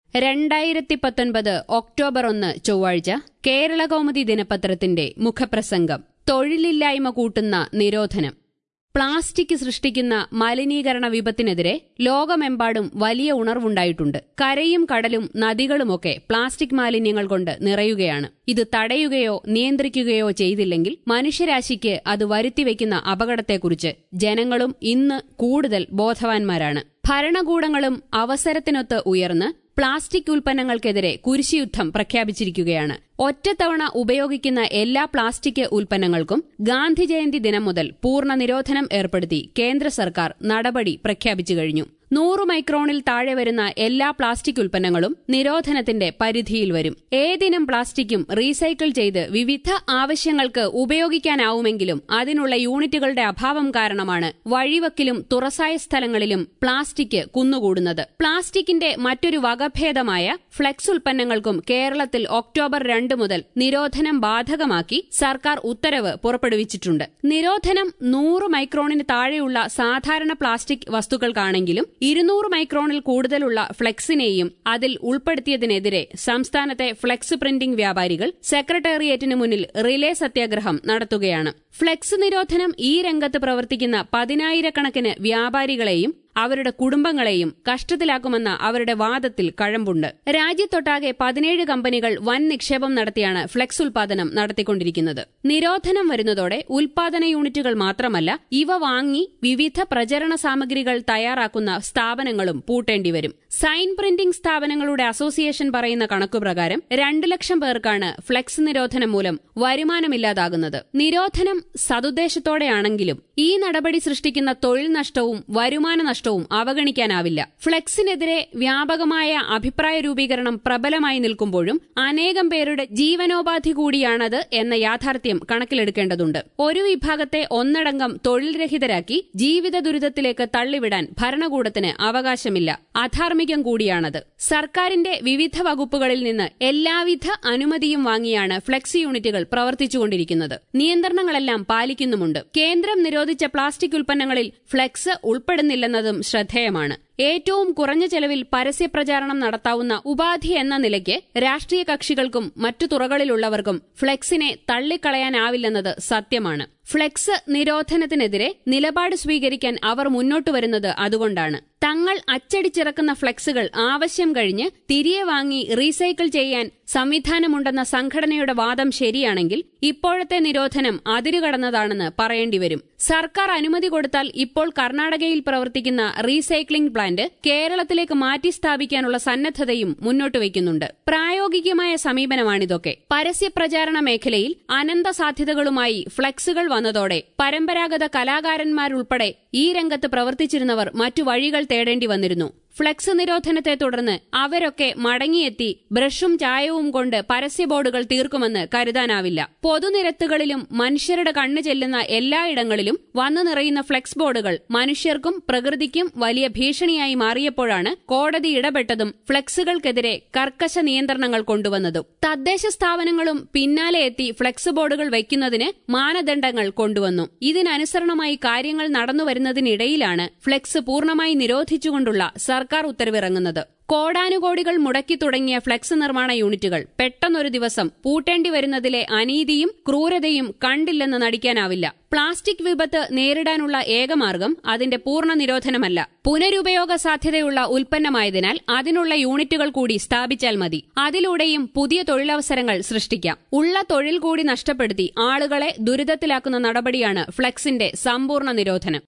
രണ്ടായിരത്തി പത്തൊൻപത് ഒക്ടോബർ ഒന്ന് ചൊവ്വാഴ്ച കേരളകൗമുദി ദിനപത്രത്തിന്റെ മുഖപ്രസംഗം തൊഴിലില്ലായ്മ കൂട്ടുന്ന നിരോധനം പ്ലാസ്റ്റിക് സൃഷ്ടിക്കുന്ന മലിനീകരണ വിപത്തിനെതിരെ ലോകമെമ്പാടും വലിയ ഉണർവുണ്ടായിട്ടുണ്ട് കരയും കടലും നദികളുമൊക്കെ പ്ലാസ്റ്റിക് മാലിന്യങ്ങൾ കൊണ്ട് നിറയുകയാണ് ഇത് തടയുകയോ നിയന്ത്രിക്കുകയോ ചെയ്തില്ലെങ്കിൽ മനുഷ്യരാശിക്ക് അത് വരുത്തിവെക്കുന്ന അപകടത്തെക്കുറിച്ച് ജനങ്ങളും ഇന്ന് കൂടുതൽ ബോധവാന്മാരാണ് ഭരണകൂടങ്ങളും അവസരത്തിനൊത്ത് ഉയർന്ന് പ്ലാസ്റ്റിക് ഉൽപ്പന്നങ്ങൾക്കെതിരെ കുരിശുയുദ്ധം പ്രഖ്യാപിച്ചിരിക്കുകയാണ് ഒറ്റത്തവണ ഉപയോഗിക്കുന്ന എല്ലാ പ്ലാസ്റ്റിക് ഉൽപ്പന്നങ്ങൾക്കും ഗാന്ധി ജയന്തി ദിനം മുതൽ പൂർണ്ണ നിരോധനം ഏർപ്പെടുത്തി കേന്ദ്ര സർക്കാർ നടപടി പ്രഖ്യാപിച്ചു കഴിഞ്ഞു നൂറ് മൈക്രോണിൽ താഴെ വരുന്ന എല്ലാ പ്ലാസ്റ്റിക് ഉൽപ്പന്നങ്ങളും നിരോധനത്തിന്റെ പരിധിയിൽ വരും ഏതിനം പ്ലാസ്റ്റിക്കും റീസൈക്കിൾ ചെയ്ത് വിവിധ ആവശ്യങ്ങൾക്ക് ഉപയോഗിക്കാനാവുമെങ്കിലും അതിനുള്ള യൂണിറ്റുകളുടെ അഭാവം കാരണമാണ് വഴിവക്കിലും തുറസായ സ്ഥലങ്ങളിലും പ്ലാസ്റ്റിക് കുന്നുകൂടുന്നത് പ്ലാസ്റ്റിക്കിന്റെ മറ്റൊരു വകഭേദമായ ഫ്ലെക്സ് ഉൽപ്പന്നങ്ങൾക്കും കേരളത്തിൽ ഒക്ടോബർ രണ്ട് മുതൽ നിരോധനം ബാധകമാക്കി സർക്കാർ ഉത്തരവ് പുറപ്പെടുവിച്ചിട്ടുണ്ട് നിരോധനം നൂറ് മൈക്രോണിന് താഴെയുള്ള സാധാരണ പ്ലാസ്റ്റിക് വസ്തുക്കൾക്കാണെങ്കിലും ഇരുന്നൂറ് മൈക്രോണിൽ കൂടുതലുള്ള ഫ്ലെക്സിനെയും അതിൽ ഉൾപ്പെടുത്തിയതിനെതിരെ സംസ്ഥാനത്തെ ഫ്ലെക്സ് പ്രിന്റിംഗ് വ്യാപാരികൾ സെക്രട്ടേറിയറ്റിന് മുന്നിൽ റിലേ സത്യാഗ്രഹം നടത്തുകയാണ് ഫ്ലെക്സ് നിരോധനം ഈ രംഗത്ത് പ്രവർത്തിക്കുന്ന പതിനായിരക്കണക്കിന് വ്യാപാരികളെയും അവരുടെ കുടുംബങ്ങളെയും കഷ്ടത്തിലാക്കുമെന്ന അവരുടെ വാദത്തിൽ കഴമ്പുണ്ട് രാജ്യത്തൊട്ടാകെ പതിനേഴ് കമ്പനികൾ വൻ നിക്ഷേപം നടത്തിയാണ് ഫ്ലെക്സ് ഉൽപാദനം നടത്തിക്കൊണ്ടിരിക്കുന്നത് നിരോധനം വരുന്നതോടെ ഉൽപാദന യൂണിറ്റുകൾ മാത്രമല്ല ഇവ വാങ്ങി വിവിധ പ്രചരണ സാമഗ്രികൾ തയ്യാറാക്കുന്ന സ്ഥാപനങ്ങളും പൂട്ടേണ്ടിവരും സൈൻ പ്രിന്റിംഗ് സ്ഥാപനങ്ങളുടെ അസോസിയേഷൻ പറയുന്ന കണക്കുപ്രകാരം രണ്ടു ലക്ഷം പേർക്കാണ് ഫ്ലെക്സ് നിരോധനം മൂലം വരുമാനമില്ലാതാകുന്നത് നിരോധനം സതുദ്ദേശത്തോടെയാണെങ്കിലും ഈ നടപടി സൃഷ്ടിക്കുന്ന തൊഴിൽ നഷ്ടവും വരുമാന നഷ്ടവും അവഗണിക്കാനാവില്ല ഫ്ലെക്സിനെതിരെ വ്യാപകമായ അഭിപ്രായ രൂപീകരണം പ്രബലമായി നിൽക്കുമ്പോഴും അനേകം പേരുടെ ജീവനോപാധി കൂടിയാണത് എന്ന യാഥാർത്ഥ്യം കണക്കിലെടുക്കേണ്ടതുണ്ട് ഒരു വിഭാഗത്തെ ഒന്നടങ്കം തൊഴിൽ രഹിതരാക്കി ജീവിത ദുരിതത്തിലേക്ക് തള്ളിവിടാൻ ഭരണകൂടത്തിന് അവകാശമില്ല അധാർമികം കൂടിയാണത് സർക്കാരിന്റെ വിവിധ വകുപ്പുകളിൽ നിന്ന് എല്ലാവിധ അനുമതിയും വാങ്ങിയാണ് ഫ്ലെക്സ് യൂണിറ്റുകൾ പ്രവർത്തിച്ചുകൊണ്ടിരിക്കുന്നത് നിയന്ത്രണങ്ങളെല്ലാം പാലിക്കുന്നുമുണ്ട് കേന്ദ്രം നിരോധിച്ച പ്ലാസ്റ്റിക് ഉൽപ്പന്നങ്ങളിൽ ഫ്ലെക്സ് ഉൾപ്പെടുന്നില്ലെന്നതും ശ്രദ്ധേയമാണ് ഏറ്റവും കുറഞ്ഞ ചെലവിൽ പരസ്യപ്രചാരണം നടത്താവുന്ന ഉപാധി എന്ന നിലയ്ക്ക് രാഷ്ട്രീയ കക്ഷികൾക്കും മറ്റു തുറകളിലുള്ളവർക്കും ഫ്ലെക്സിനെ തള്ളിക്കളയാനാവില്ലെന്നത് സത്യമാണ് ഫ്ലെക്സ് നിരോധനത്തിനെതിരെ നിലപാട് സ്വീകരിക്കാൻ അവർ മുന്നോട്ടു വരുന്നത് അതുകൊണ്ടാണ് തങ്ങൾ അച്ചടിച്ചിറക്കുന്ന ഫ്ലെക്സുകൾ ആവശ്യം കഴിഞ്ഞ് തിരികെ വാങ്ങി റീസൈക്കിൾ ചെയ്യാൻ സംവിധാനമുണ്ടെന്ന സംഘടനയുടെ വാദം ശരിയാണെങ്കിൽ ഇപ്പോഴത്തെ നിരോധനം അതിരുകടന്നതാണെന്ന് പറയേണ്ടിവരും സർക്കാർ അനുമതി കൊടുത്താൽ ഇപ്പോൾ കർണാടകയിൽ പ്രവർത്തിക്കുന്ന റീസൈക്ലിംഗ് പ്ലാന്റ് കേരളത്തിലേക്ക് മാറ്റി സ്ഥാപിക്കാനുള്ള സന്നദ്ധതയും മുന്നോട്ട് വയ്ക്കുന്നുണ്ട് പ്രായോഗികമായ സമീപനമാണിതൊക്കെ പരസ്യപ്രചാരണ മേഖലയിൽ അനന്ത സാധ്യതകളുമായി ഫ്ലെക്സുകൾ വന്നതോടെ പരമ്പരാഗത കലാകാരന്മാരുൾപ്പെടെ ഈ രംഗത്ത് പ്രവർത്തിച്ചിരുന്നവർ മറ്റു വഴികൾ തേടേണ്ടി വന്നിരുന്നു ഫ്ലെക്സ് നിരോധനത്തെ തുടർന്ന് അവരൊക്കെ മടങ്ങിയെത്തി ബ്രഷും ചായവും കൊണ്ട് പരസ്യ ബോർഡുകൾ തീർക്കുമെന്ന് കരുതാനാവില്ല പൊതുനിരത്തുകളിലും മനുഷ്യരുടെ കണ്ണു ചെല്ലുന്ന എല്ലായിടങ്ങളിലും വന്നു നിറയുന്ന ഫ്ലെക്സ് ബോർഡുകൾ മനുഷ്യർക്കും പ്രകൃതിക്കും വലിയ ഭീഷണിയായി മാറിയപ്പോഴാണ് കോടതി ഇടപെട്ടതും ഫ്ലെക്സുകൾക്കെതിരെ കർക്കശ നിയന്ത്രണങ്ങൾ കൊണ്ടുവന്നതും തദ്ദേശ സ്ഥാപനങ്ങളും പിന്നാലെ എത്തി ഫ്ലെക്സ് ബോർഡുകൾ വയ്ക്കുന്നതിന് മാനദണ്ഡങ്ങൾ കൊണ്ടുവന്നു ഇതിനനുസരണമായി കാര്യങ്ങൾ നടന്നുവരുന്നതിനിടയിലാണ് ഫ്ലെക്സ് പൂർണ്ണമായി നിരോധിച്ചുകൊണ്ടുള്ള സർക്കാർ ഉത്തരവിറങ്ങുന്നത് കോടാനുകോടികൾ മുടക്കി തുടങ്ങിയ ഫ്ലെക്സ് നിർമ്മാണ യൂണിറ്റുകൾ പെട്ടെന്നൊരു ദിവസം പൂട്ടേണ്ടി വരുന്നതിലെ അനീതിയും ക്രൂരതയും കണ്ടില്ലെന്ന് നടിക്കാനാവില്ല പ്ലാസ്റ്റിക് വിപത്ത് നേരിടാനുള്ള ഏകമാർഗം അതിന്റെ പൂർണ്ണ നിരോധനമല്ല പുനരുപയോഗ സാധ്യതയുള്ള ഉൽപ്പന്നമായതിനാൽ അതിനുള്ള യൂണിറ്റുകൾ കൂടി സ്ഥാപിച്ചാൽ മതി അതിലൂടെയും പുതിയ തൊഴിലവസരങ്ങൾ സൃഷ്ടിക്കാം ഉള്ള തൊഴിൽ കൂടി നഷ്ടപ്പെടുത്തി ആളുകളെ ദുരിതത്തിലാക്കുന്ന നടപടിയാണ് ഫ്ലെക്സിന്റെ സമ്പൂർണ്ണ നിരോധനം